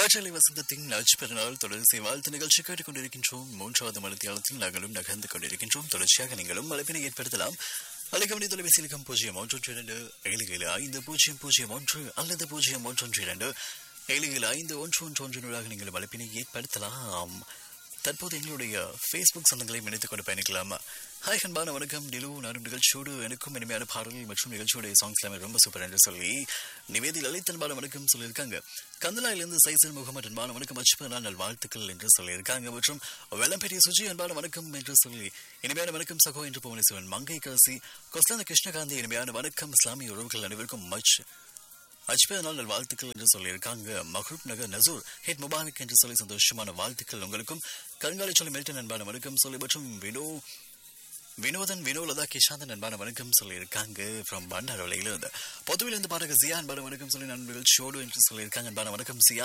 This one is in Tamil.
காற்றலை வசந்தத்தின் நச்சு பெருநாள் தொடர்ச்சி வாழ்த்து நிகழ்ச்சி கேட்டுக் கொண்டிருக்கின்றோம் மூன்றாவது மலத்தியாளத்தில் நாங்களும் நகர்ந்து கொண்டிருக்கின்றோம் தொடர்ச்சியாக நீங்களும் அழைப்பினை ஏற்படுத்தலாம் அலைக்கமணி தொலைபேசி இலக்கம் பூஜ்ஜியம் ஒன்று இரண்டு ஏழு ஏழு ஐந்து பூஜ்ஜியம் பூஜ்ஜியம் ஒன்று அல்லது பூஜ்ஜியம் ஒன்று இரண்டு ஏழு ஏழு ஐந்து ஒன்று ஒன்று ஒன்றினூடாக நீங்கள் அழைப்பினை ஏற்படுத்தலாம் தற்போது எங்களுடைய ஃபேஸ்புக் சொந்தங்களை இணைத்துக் கொண்டு பயணிக்கலாம் ஹாய் அன்பான வணக்கம் நிலு நானும் நிகழ்ச்சியோடு எனக்கும் இனிமையான பாடல்கள் மற்றும் நிகழ்ச்சியோடைய சாங்ஸ் எல்லாமே ரொம்ப சூப்பர் என்று சொல்லி நிவேதி லலித் அன்பான வணக்கம் சொல்லியிருக்காங்க கந்தலாயிலிருந்து சைசல் முகமது அன்பான வணக்கம் அச்சுப்ப நாள் வாழ்த்துக்கள் என்று சொல்லியிருக்காங்க மற்றும் வெள்ளம்பெரிய சுஜி அன்பான வணக்கம் என்று சொல்லி இனிமையான வணக்கம் சகோ என்று புவனேஸ்வரன் மங்கை காசி கொஸ்தான கிருஷ்ணகாந்தி இனிமையான வணக்கம் இஸ்லாமிய உறவுகள் அனைவருக்கும் மச் அஜ்பே நாள் வாழ்த்துக்கள் என்று சொல்லியிருக்காங்க மஹ்ரூப் நகர் நசூர் ஹெட் முபாரக் என்று சொல்லி சந்தோஷமான வாழ்த்துக்கள் உங்களுக்கும் கருங்காலி சொல்லி மெல்டன் அன்பான வணக்கம் சொல்லி மற்றும் வினோ வினோதன் வினோலதா கிஷாந்தன் அன்பான வணக்கம் சொல்லியிருக்காங்க ஃப்ரம் பண்டார் வலையிலிருந்து பொதுவில் இருந்து பாருங்க சியா அன்பான வணக்கம் சொல்லி நண்பர்கள் ஷோடு என்று சொல்லியிருக்காங்க அன்பான வணக்கம் சியா